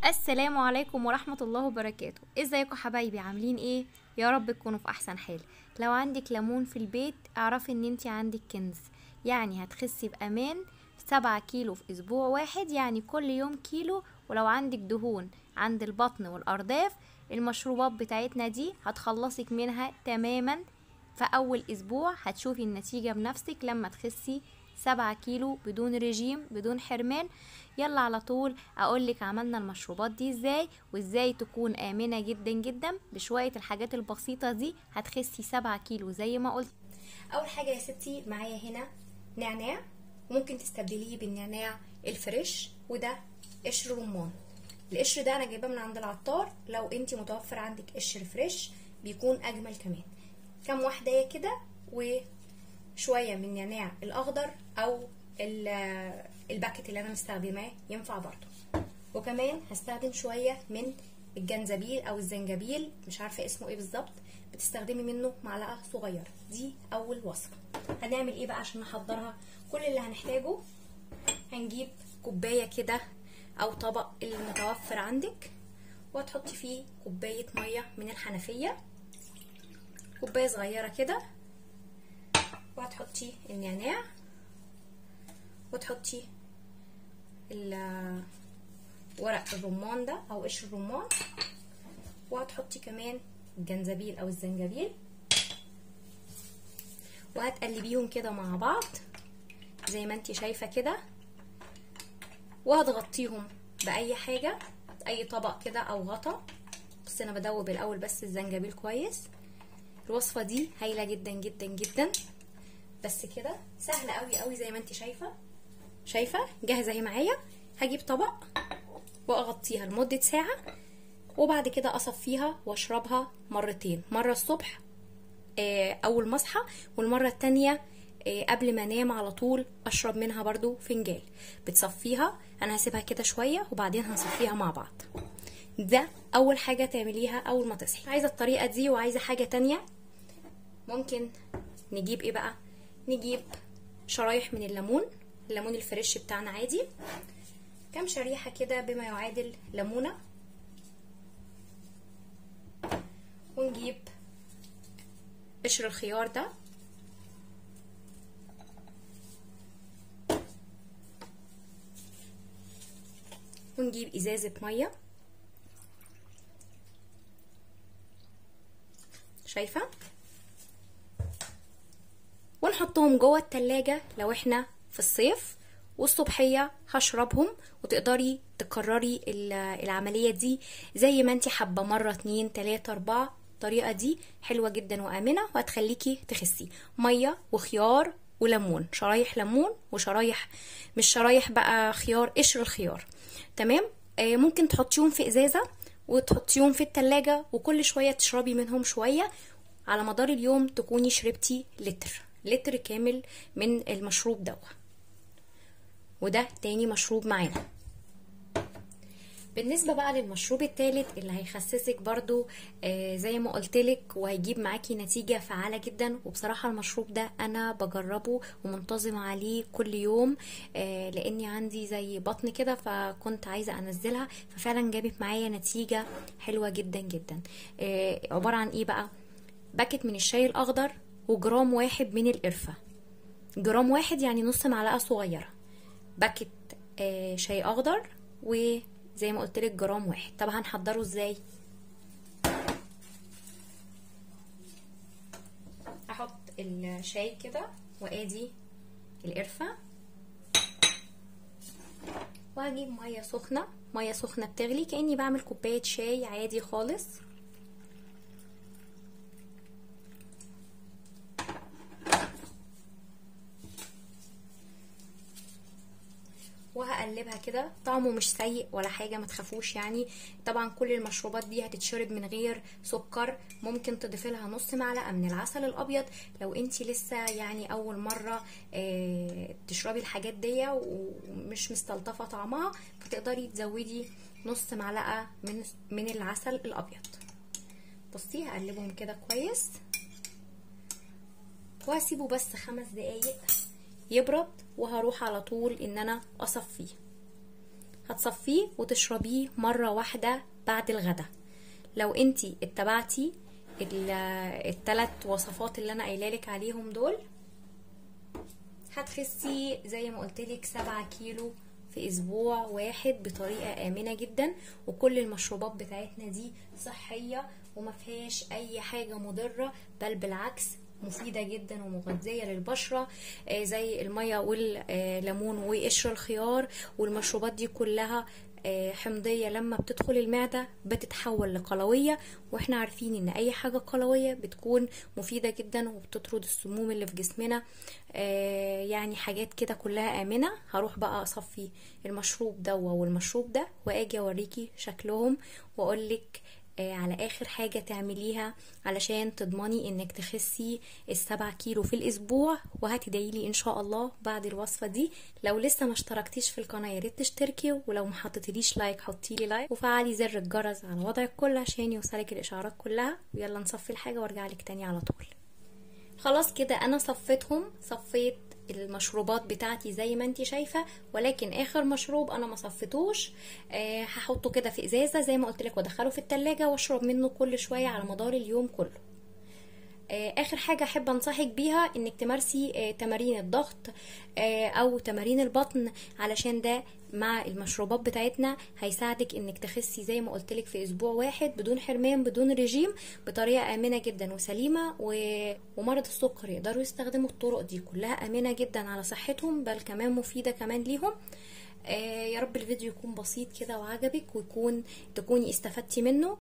السلام عليكم ورحمة الله وبركاته ازيكم حبايبي عاملين ايه يا رب تكونوا في احسن حال لو عندك ليمون في البيت اعرفي ان انت عندك كنز يعني هتخسي بامان سبعة كيلو في اسبوع واحد يعني كل يوم كيلو ولو عندك دهون عند البطن والارداف المشروبات بتاعتنا دي هتخلصك منها تماما في اول اسبوع هتشوفي النتيجة بنفسك لما تخسي سبعة كيلو بدون رجيم بدون حرمان يلا على طول اقولك عملنا المشروبات دي ازاي وازاي تكون امنة جدا جدا بشوية الحاجات البسيطة دي هتخسي سبعة كيلو زي ما قلت اول حاجه يا ستي معايا هنا نعناع ممكن تستبدليه بالنعناع الفريش وده قشر رمان القشر ده انا جايباه من عند العطار لو انت متوفر عندك قشر فريش بيكون اجمل كمان كام واحده كده وشويه من النعناع الاخضر او ال- الباكت اللي انا مستخدماه ينفع برضو وكمان هستخدم شويه من الجنزبيل او الزنجبيل مش عارفه اسمه ايه بالظبط بتستخدمي منه معلقه صغيره دي اول وصفه هنعمل ايه بقى عشان نحضرها كل اللي هنحتاجه هنجيب كوبايه كده او طبق اللي متوفر عندك وهتحطي فيه كوبايه ميه من الحنفيه كوبايه صغيره كده وهتحطي النعناع وتحطي ال- ورق الرمان ده او قشر الرمان وهتحطي كمان الجنزبيل او الزنجبيل وهتقلبيهم كده مع بعض زي ما انت شايفه كده وهتغطيهم باي حاجه اي طبق كده او غطا بس انا بدوب الاول بس الزنجبيل كويس الوصفه دي هايله جدا جدا جدا بس كده سهله قوي قوي زي ما انت شايفه شايفه جاهزه اهي معايا هجيب طبق واغطيها لمده ساعه وبعد كده اصفيها واشربها مرتين مره الصبح آه، اول ما اصحى والمره التانية آه، قبل ما انام على طول اشرب منها برضو فنجان بتصفيها انا هسيبها كده شويه وبعدين هنصفيها مع بعض ده اول حاجه تعمليها اول ما تصحي عايزه الطريقه دي وعايزه حاجه تانية ممكن نجيب ايه بقى نجيب شرايح من الليمون الليمون الفريش بتاعنا عادي كام شريحه كده بما يعادل ليمونه ونجيب قشر الخيار ده ونجيب ازازه ميه شايفه ونحطهم جوه التلاجة لو احنا في الصيف والصبحية هشربهم وتقدري تكرري ال- العملية دي زي ما انت حابة مرة اتنين تلاتة اربعة الطريقة دي حلوة جدا وآمنة وهتخليكي تخسي مية وخيار وليمون شرايح ليمون وشرايح مش شرايح بقى خيار قشر الخيار تمام آه ممكن تحطيهم في ازازة وتحطيهم في التلاجة وكل شوية تشربي منهم شوية على مدار اليوم تكوني شربتي لتر لتر كامل من المشروب ده وده تاني مشروب معانا بالنسبة بقى للمشروب التالت اللي هيخسسك برضو آه زي ما قلتلك وهيجيب معاكي نتيجة فعالة جدا وبصراحة المشروب ده أنا بجربه ومنتظمة عليه كل يوم آه لأني عندي زي بطن كده فكنت عايزة أنزلها ففعلا جابت معايا نتيجة حلوة جدا جدا آه عبارة عن إيه بقى باكت من الشاي الأخضر وجرام واحد من القرفة جرام واحد يعني نص معلقة صغيرة باكت آه شاي أخضر وزي ما قلت لك جرام واحد طب هنحضره ازاي احط الشاي كده وادي القرفة وهجيب مية سخنة مية سخنة بتغلي كأني بعمل كوباية شاي عادي خالص وهقلبها كده طعمه مش سيء ولا حاجة ما تخافوش يعني طبعا كل المشروبات دي هتتشرب من غير سكر ممكن تضيفي لها نص معلقة من العسل الابيض لو انتي لسه يعني اول مرة آه، تشربي الحاجات دي ومش مستلطفة طعمها فتقدري تزودي نص معلقة من من العسل الابيض بصي هقلبهم كده كويس وهسيبه بس خمس دقايق يبرد وهروح على طول ان انا اصفيه هتصفيه وتشربيه مرة واحدة بعد الغدا لو انتي اتبعتي الثلاث وصفات اللي انا قايله لك عليهم دول هتخسي زي ما قلت لك 7 كيلو في اسبوع واحد بطريقه امنه جدا وكل المشروبات بتاعتنا دي صحيه وما فيهاش اي حاجه مضره بل بالعكس مفيده جدا ومغذيه للبشره آه زي الميه والليمون وقشر الخيار والمشروبات دي كلها حمضية لما بتدخل المعدة بتتحول لقلوية واحنا عارفين ان اي حاجة قلوية بتكون مفيدة جدا وبتطرد السموم اللي في جسمنا يعني حاجات كده كلها امنة هروح بقى اصفي المشروب ده والمشروب ده واجي اوريكي شكلهم واقولك على اخر حاجة تعمليها علشان تضمني انك تخسي السبع كيلو في الاسبوع وهتدعيلي ان شاء الله بعد الوصفة دي لو لسه ما اشتركتيش في القناة يا ريت تشتركي ولو ما حطيتليش لايك حطيلي لايك وفعلي زر الجرس على وضع الكل عشان يوصلك الاشعارات كلها ويلا نصفي الحاجة وارجع لك تاني على طول خلاص كده انا صفيتهم صفيت المشروبات بتاعتي زي ما انتي شايفه ولكن اخر مشروب انا ما صفيتوش أه هحطه كده في ازازه زي ما قلت لك وادخله في التلاجة واشرب منه كل شويه على مدار اليوم كله أه اخر حاجه احب انصحك بيها انك تمارسي أه تمارين الضغط أه او تمارين البطن علشان ده مع المشروبات بتاعتنا هيساعدك انك تخسي زي ما قلت لك في اسبوع واحد بدون حرمان بدون رجيم بطريقه امنه جدا وسليمه و... ومرض السكر يقدروا يستخدموا الطرق دي كلها امنه جدا على صحتهم بل كمان مفيده كمان ليهم آه يا رب الفيديو يكون بسيط كده وعجبك ويكون تكوني استفدتي منه